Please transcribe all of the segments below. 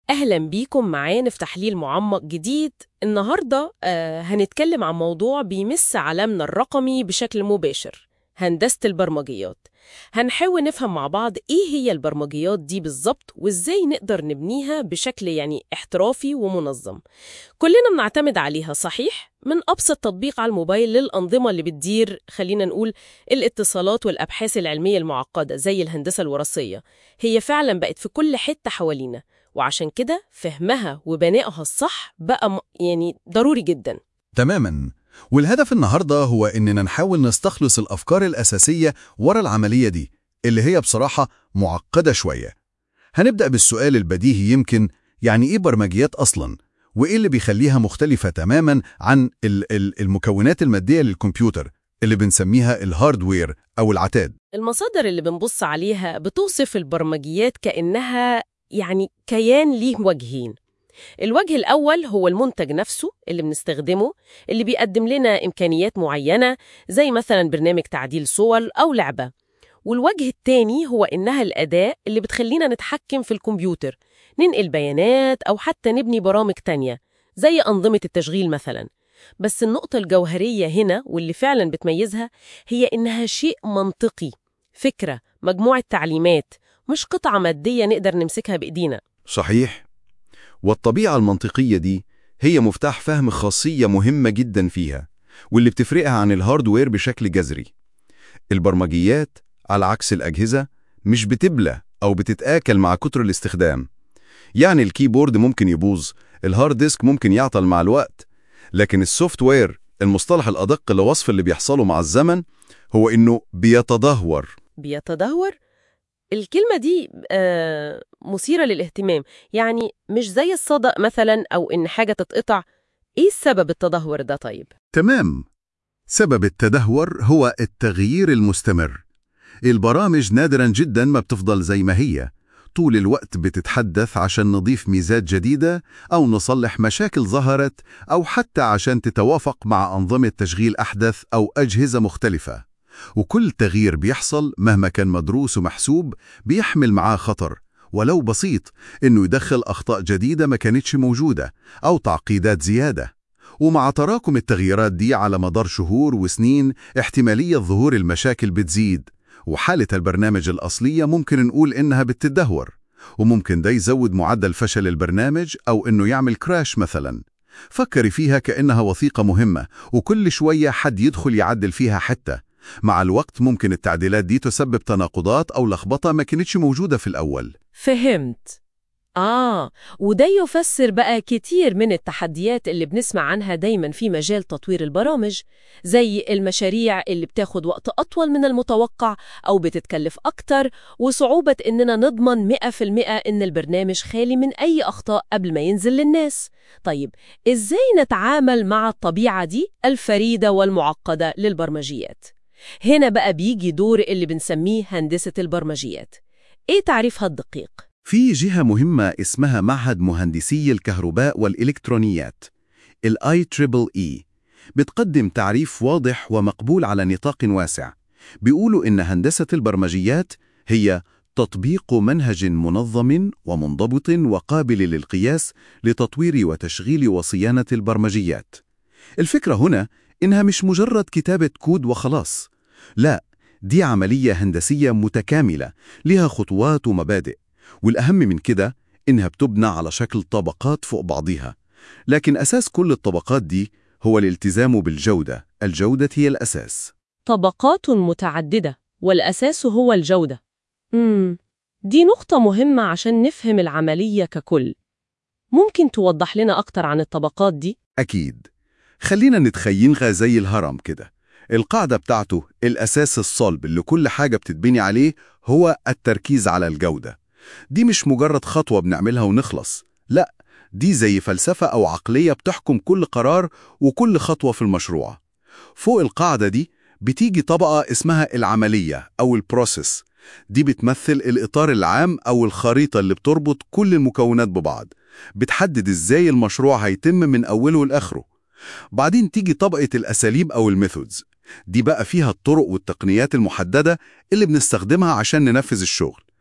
أهلا بيكم معانا في تحليل معمق جديد النهاردة آه هنتكلم عن موضوع بيمس عالمنا الرقمي بشكل مباشر هندسة البرمجيات هنحاول نفهم مع بعض إيه هي البرمجيات دي بالظبط وإزاي نقدر نبنيها بشكل يعني احترافي ومنظم كلنا بنعتمد عليها صحيح من أبسط تطبيق على الموبايل للأنظمة اللي بتدير خلينا نقول الاتصالات والأبحاث العلمية المعقدة زي الهندسة الوراثية هي فعلا بقت في كل حتة حوالينا وعشان كده فهمها وبنائها الصح بقى م- يعني ضروري جدا تماما والهدف النهاردة هو إننا نحاول نستخلص الأفكار الأساسية ورا العملية دي اللي هي بصراحة معقدة شوية هنبدأ بالسؤال البديهي يمكن يعني إيه برمجيات أصلاً؟ وإيه اللي بيخليها مختلفة تماماً عن ال ال المكونات المادية للكمبيوتر اللي بنسميها الهاردوير أو العتاد المصادر اللي بنبص عليها بتوصف البرمجيات كأنها يعني كيان ليه وجهين الوجه الأول هو المنتج نفسه اللي بنستخدمه اللي بيقدم لنا إمكانيات معينة زي مثلا برنامج تعديل صور أو لعبة والوجه التاني هو إنها الأداة اللي بتخلينا نتحكم في الكمبيوتر ننقل بيانات أو حتى نبني برامج تانية زي أنظمة التشغيل مثلا بس النقطة الجوهرية هنا واللي فعلا بتميزها هي إنها شيء منطقي فكرة مجموعة تعليمات مش قطعة مادية نقدر نمسكها بإيدينا صحيح والطبيعة المنطقية دي هي مفتاح فهم خاصية مهمة جدا فيها واللي بتفرقها عن الهاردوير بشكل جذري البرمجيات على عكس الأجهزة مش بتبلى أو بتتآكل مع كتر الاستخدام يعني الكيبورد ممكن يبوظ الهارد ديسك ممكن يعطل مع الوقت لكن السوفت وير المصطلح الأدق لوصف اللي بيحصله مع الزمن هو إنه بيتدهور بيتدهور الكلمة دي آه مثيرة للاهتمام يعني مش زي الصدأ مثلا أو إن حاجة تتقطع إيه السبب التدهور ده طيب؟ تمام سبب التدهور هو التغيير المستمر البرامج نادرا جدا ما بتفضل زي ما هي طول الوقت بتتحدث عشان نضيف ميزات جديدة أو نصلح مشاكل ظهرت أو حتى عشان تتوافق مع أنظمة تشغيل أحدث أو أجهزة مختلفة وكل تغيير بيحصل مهما كان مدروس ومحسوب بيحمل معاه خطر ولو بسيط إنه يدخل أخطاء جديدة ما كانتش موجودة أو تعقيدات زيادة ومع تراكم التغييرات دي على مدار شهور وسنين احتمالية ظهور المشاكل بتزيد وحالة البرنامج الأصلية ممكن نقول إنها بتتدهور وممكن ده يزود معدل فشل البرنامج أو إنه يعمل كراش مثلا فكري فيها كأنها وثيقة مهمة وكل شوية حد يدخل يعدل فيها حتة مع الوقت ممكن التعديلات دي تسبب تناقضات أو لخبطة ما كانتش موجودة في الأول فهمت آه وده يفسر بقى كتير من التحديات اللي بنسمع عنها دايما في مجال تطوير البرامج زي المشاريع اللي بتاخد وقت أطول من المتوقع أو بتتكلف أكتر وصعوبة إننا نضمن 100% إن البرنامج خالي من أي أخطاء قبل ما ينزل للناس طيب إزاي نتعامل مع الطبيعة دي الفريدة والمعقدة للبرمجيات؟ هنا بقى بيجي دور اللي بنسميه هندسة البرمجيات إيه تعريفها الدقيق؟ في جهة مهمة اسمها معهد مهندسي الكهرباء والإلكترونيات ال IEEE بتقدم تعريف واضح ومقبول على نطاق واسع بيقولوا إن هندسة البرمجيات هي تطبيق منهج منظم ومنضبط وقابل للقياس لتطوير وتشغيل وصيانة البرمجيات الفكرة هنا إنها مش مجرد كتابة كود وخلاص لا دي عملية هندسية متكاملة لها خطوات ومبادئ والأهم من كده إنها بتبنى على شكل طبقات فوق بعضها لكن أساس كل الطبقات دي هو الالتزام بالجودة الجودة هي الأساس طبقات متعددة والأساس هو الجودة امم دي نقطة مهمة عشان نفهم العملية ككل ممكن توضح لنا أكتر عن الطبقات دي؟ أكيد خلينا نتخيلها زي الهرم كده القاعدة بتاعته الأساس الصلب اللي كل حاجة بتتبني عليه هو التركيز على الجودة دي مش مجرد خطوة بنعملها ونخلص لا دي زي فلسفة أو عقلية بتحكم كل قرار وكل خطوة في المشروع فوق القاعدة دي بتيجي طبقة اسمها العملية أو البروسيس دي بتمثل الإطار العام أو الخريطة اللي بتربط كل المكونات ببعض بتحدد إزاي المشروع هيتم من أوله لآخره بعدين تيجي طبقة الأساليب أو الميثودز دي بقى فيها الطرق والتقنيات المحددة اللي بنستخدمها عشان ننفذ الشغل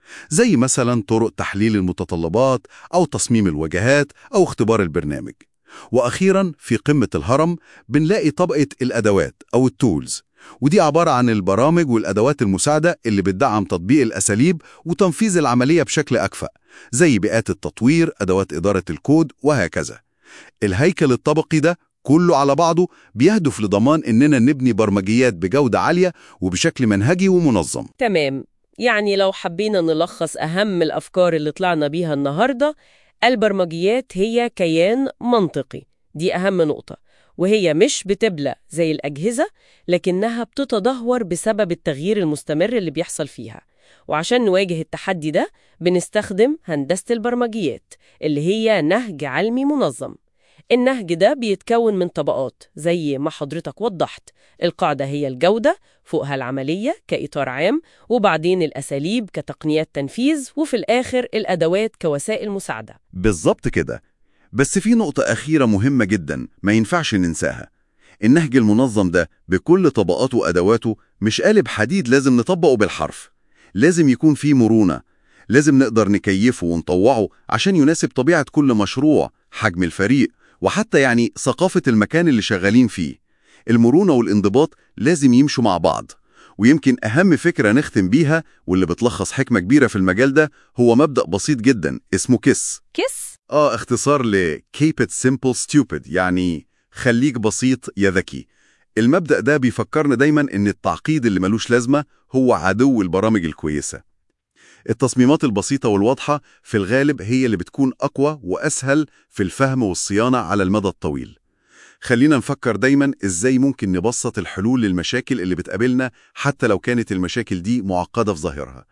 زي مثلا طرق تحليل المتطلبات أو تصميم الواجهات أو اختبار البرنامج وأخيرا في قمة الهرم بنلاقي طبقة الأدوات أو التولز ودي عبارة عن البرامج والأدوات المساعدة اللي بتدعم تطبيق الأساليب وتنفيذ العملية بشكل أكفأ زي بيئات التطوير، أدوات إدارة الكود وهكذا الهيكل الطبقي ده كله على بعضه بيهدف لضمان إننا نبني برمجيات بجودة عالية وبشكل منهجي ومنظم تمام يعني لو حبينا نلخص أهم الأفكار اللي طلعنا بيها النهاردة البرمجيات هي كيان منطقي دي أهم نقطة وهي مش بتبلى زي الأجهزة لكنها بتتدهور بسبب التغيير المستمر اللي بيحصل فيها وعشان نواجه التحدي ده بنستخدم هندسة البرمجيات اللي هي نهج علمي منظم النهج ده بيتكون من طبقات زي ما حضرتك وضحت القاعدة هي الجودة فوقها العملية كإطار عام وبعدين الأساليب كتقنيات تنفيذ وفي الآخر الأدوات كوسائل مساعدة بالظبط كده بس في نقطة أخيرة مهمة جدا ما ينفعش ننساها النهج المنظم ده بكل طبقاته وأدواته مش قالب حديد لازم نطبقه بالحرف لازم يكون فيه مرونة لازم نقدر نكيفه ونطوعه عشان يناسب طبيعة كل مشروع حجم الفريق وحتى يعني ثقافة المكان اللي شغالين فيه المرونة والانضباط لازم يمشوا مع بعض ويمكن أهم فكرة نختم بيها واللي بتلخص حكمة كبيرة في المجال ده هو مبدأ بسيط جدا اسمه كيس كس آه اختصار ل Keep it simple stupid يعني خليك بسيط يا ذكي المبدأ ده بيفكرنا دايما إن التعقيد اللي ملوش لازمة هو عدو البرامج الكويسة التصميمات البسيطة والواضحة في الغالب هي اللي بتكون أقوى وأسهل في الفهم والصيانة على المدى الطويل خلينا نفكر دايما إزاي ممكن نبسط الحلول للمشاكل اللي بتقابلنا حتى لو كانت المشاكل دي معقدة في ظاهرها